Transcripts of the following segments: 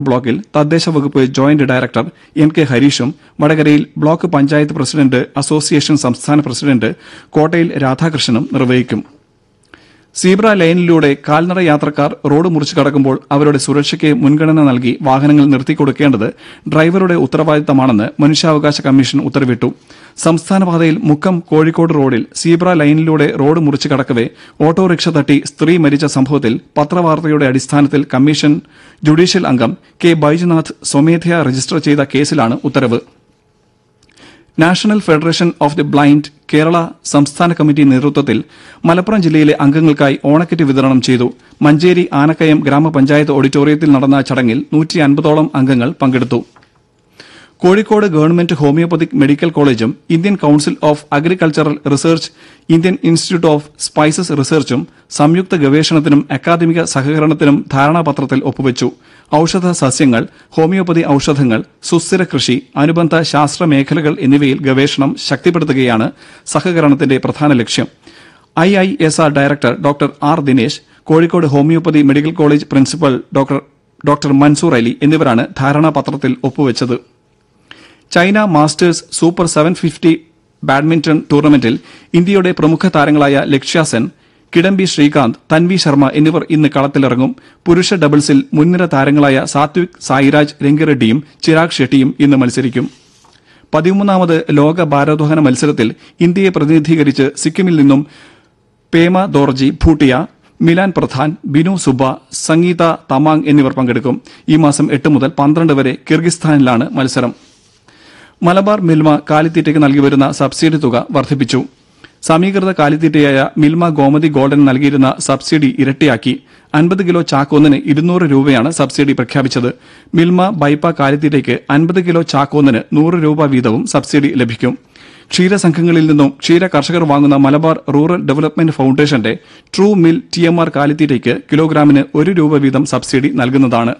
ബ്ലോക്കിൽ തദ്ദേശ വകുപ്പ് ജോയിന്റ് ഡയറക്ടർ എൻ കെ ഹരീഷും വടകരയിൽ ബ്ലോക്ക് പഞ്ചായത്ത് പ്രസിഡന്റ് അസോസിയേഷൻ സംസ്ഥാന പ്രസിഡന്റ് കോട്ടയിൽ രാധാകൃഷ്ണനും നിർവഹിക്കും സീബ്ര ലൈനിലൂടെ കാൽനട യാത്രക്കാർ റോഡ് മുറിച്ചു കടക്കുമ്പോൾ അവരുടെ സുരക്ഷയ്ക്ക് മുൻഗണന നൽകി വാഹനങ്ങൾ നിർത്തിക്കൊടുക്കേണ്ടത് ഡ്രൈവറുടെ ഉത്തരവാദിത്തമാണെന്ന് മനുഷ്യാവകാശ കമ്മീഷൻ ഉത്തരവിട്ടു സംസ്ഥാന പാതയിൽ മുക്കം കോഴിക്കോട് റോഡിൽ സീബ്ര ലൈനിലൂടെ റോഡ് മുറിച്ചു കടക്കവെ ഓട്ടോറിക്ഷ തട്ടി സ്ത്രീ മരിച്ച സംഭവത്തിൽ പത്രവാർത്തയുടെ അടിസ്ഥാനത്തിൽ കമ്മീഷൻ ജുഡീഷ്യൽ അംഗം കെ ബൈജുനാഥ് സ്വമേധയാ രജിസ്റ്റർ ചെയ്ത കേസിലാണ് ഉത്തരവ് National Federation of the Blind Kerala സംസ്ഥാന കമ്മിറ്റി നേതൃത്വത്തിൽ മലപ്പുറം ജില്ലയിലെ അംഗങ്ങൾക്കായി ഓണക്കിറ്റ് വിതരണം ചെയ്തു മഞ്ചേരി ആനക്കയം ഗ്രാമപഞ്ചായത്ത് ഓഡിറ്റോറിയത്തിൽ നടന്ന ചടങ്ങിൽ നൂറ്റി അൻപതോളം അംഗങ്ങൾ പങ്കെടുത്തു കോഴിക്കോട് ഗവൺമെന്റ് ഹോമിയോപ്പതിക് മെഡിക്കൽ കോളേജും Indian Council of Agricultural Research Indian Institute of Spices റിസർച്ചും സംയുക്ത ഗവേഷണത്തിനും അക്കാദമിക സഹകരണത്തിനും ധാരണാപത്രത്തിൽ ഒപ്പുവച്ചു ഔഷധ സസ്യങ്ങൾ ഹോമിയോപ്പതി ഔഷധങ്ങൾ സുസ്ഥിര കൃഷി അനുബന്ധ ശാസ്ത്ര മേഖലകൾ എന്നിവയിൽ ഗവേഷണം ശക്തിപ്പെടുത്തുകയാണ് സഹകരണത്തിന്റെ പ്രധാന ലക്ഷ്യം I I S R director doctor R Dinesh Kozhikode homoeopathy medical college principal doctor doctor Mansoor Ali എന്നിവരാണ് ധാരണാപത്രത്തിൽ ഒപ്പുവച്ചത് China masters super seven fifty badminton tournament ഇന്ത്യയുടെ പ്രമുഖ താരങ്ങളായ ലക്ഷ്യ സെൻ കിഡംബി ശ്രീകാന്ത് തൻവി ശർമ്മ എന്നിവർ ഇന്ന് കളത്തിലിറങ്ങും പുരുഷ ഡബിൾസിൽ മുൻനിര താരങ്ങളായ സാത്വിക് സായിരാജ് രംഗിറെഡ്ഡിയും ചിരാഗ് ഷെട്ടിയും ഇന്ന് മത്സരിക്കും പതിമൂന്നാമത് ലോക ഭാരോദ്വഹന മത്സരത്തിൽ ഇന്ത്യയെ പ്രതിനിധീകരിച്ച് സിക്കിമിൽ നിന്നും പേമ ദോർജി ഭൂട്ടിയ മിലാൻ പ്രധാൻ ബിനു സുബ സംഗീത തമാങ് എന്നിവർ പങ്കെടുക്കും ഈ മാസം എട്ട് മുതൽ പന്ത്രണ്ട് വരെ കിർഗിസ്ഥാനിലാണ് മത്സരം മലബാർ മിൽമ കാലിത്തീറ്റയ്ക്ക് നൽകി വരുന്ന സബ്സിഡി തുക വർദ്ധിപ്പിച്ചു സമീകൃത കാലിത്തീറ്റയായ മിൽമ ഗോമതി ഗോൾഡൻ നൽകിയിരുന്ന സബ്സിഡി ഇരട്ടിയാക്കി അൻപത് കിലോ ചാക്കോന്നിന് ഇരുന്നൂറ് രൂപയാണ് സബ്സിഡി പ്രഖ്യാപിച്ചത് മിൽമ ബൈപ്പ കാലിത്തീറ്റയ്ക്ക് അൻപത് കിലോ ചാക്കോന്നിന് നൂറ് രൂപ വീതവും സബ്സിഡി ലഭിക്കും ക്ഷീരസംഘങ്ങളിൽ നിന്നും ക്ഷീര കർഷകർ വാങ്ങുന്ന മലബാർ റൂറൽ ഡെവലപ്മെന്റ് ഫൌണ്ടേഷന്റെ true mill T M R കാലിത്തീറ്റയ്ക്ക് കിലോഗ്രാമിന് ഒരു രൂപ വീതം സബ്സിഡി നൽകുന്നതാണ്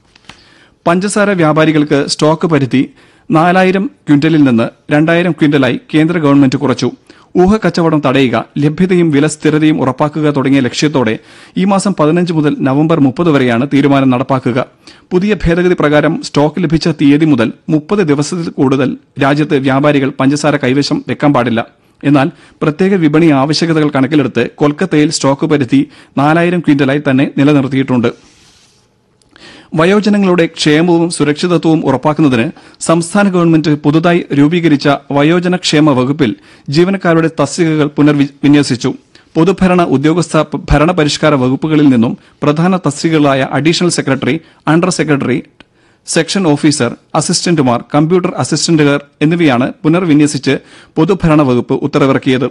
പഞ്ചസാര വ്യാപാരികൾക്ക് സ്റ്റോക്ക് പരിധി നാലായിരം ക്വിന്റലിൽ നിന്ന് രണ്ടായിരം ക്വിന്റലായി കേന്ദ്ര ഗവൺമെന്റ് കുറച്ചു ഊഹക്കച്ചവടം തടയുക ലഭ്യതയും വില സ്ഥിരതയും ഉറപ്പാക്കുക തുടങ്ങിയ ലക്ഷ്യത്തോടെ ഈ മാസം പതിനഞ്ച് മുതൽ നവംബർ മുപ്പത് വരെയാണ് തീരുമാനം നടപ്പാക്കുക പുതിയ ഭേദഗതി പ്രകാരം സ്റ്റോക്ക് ലഭിച്ച തീയതി മുതൽ മുപ്പത് ദിവസത്തിൽ കൂടുതൽ രാജ്യത്ത് വ്യാപാരികൾ പഞ്ചസാര കൈവശം വെക്കാൻ പാടില്ല എന്നാൽ പ്രത്യേക വിപണി ആവശ്യകതകൾ കണക്കിലെടുത്ത് കൊൽക്കത്തയിൽ സ്റ്റോക്ക് പരിധി നാലായിരം ക്വിന്റലായി തന്നെ നിലനിർത്തിയിട്ടുണ്ട് വയോജനങ്ങളുടെ ക്ഷേമവും സുരക്ഷിതത്വവും ഉറപ്പാക്കുന്നതിന് സംസ്ഥാന ഗവൺമെന്റ് പുതുതായി രൂപീകരിച്ച വയോജന ക്ഷേമ വകുപ്പിൽ ജീവനക്കാരുടെ തസ്തികകൾ പുനർവിന്യസിച്ചു പൊതുഭരണ ഉദ്യോഗസ്ഥ ഭരണപരിഷ്കാര വകുപ്പുകളിൽ നിന്നും പ്രധാന തസ്തികകളായ additional secretary under secretary section officer അസിസ്റ്റന്റുമാർ കമ്പ്യൂട്ടർ അസിസ്റ്റന്റുകാർ എന്നിവയാണ് പുനർവിന്യസിച്ച് പൊതുഭരണ വകുപ്പ് ഉത്തരവിറക്കിയത്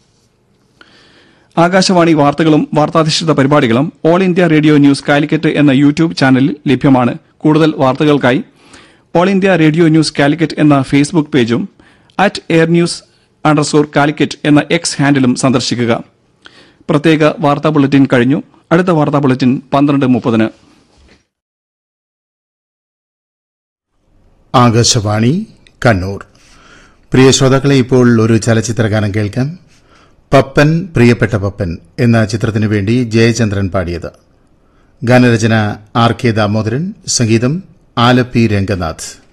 ആകാശവാണി വാർത്തകളും വാർത്താധിഷ്ഠിത പരിപാടികളും all India radio news Calicut എന്ന യൂട്യൂബ് ചാനലിൽ ലഭ്യമാണ് കൂടുതൽ വാർത്തകൾക്കായി all India radio news Calicut എന്ന ഫേസ്ബുക്ക് പേജും at air news underscore Calicut എന്ന എക്സ് ഹാൻഡിലും സന്ദർശിക്കുക പ്രത്യേക വാർത്താ ബുള്ളറ്റിൻ കഴിഞ്ഞു അടുത്ത വാർത്താ ബുള്ളറ്റിൻ പന്ത്രണ്ട് മുപ്പതിന് ആകാശവാണി കണ്ണൂർ പ്രിയ ശ്രോതാക്കളെ ഇപ്പോൾ ഒരു ചലച്ചിത്രഗാനം കേൾക്കാം പപ്പൻ പ്രിയപ്പെട്ട പപ്പൻ എന്ന ചിത്രത്തിനു വേണ്ടി ജയചന്ദ്രൻ പാടിയത് ഗാനരചന ആർ കെ ദാമോദരൻ സംഗീതം ആലപ്പി രംഗനാഥ്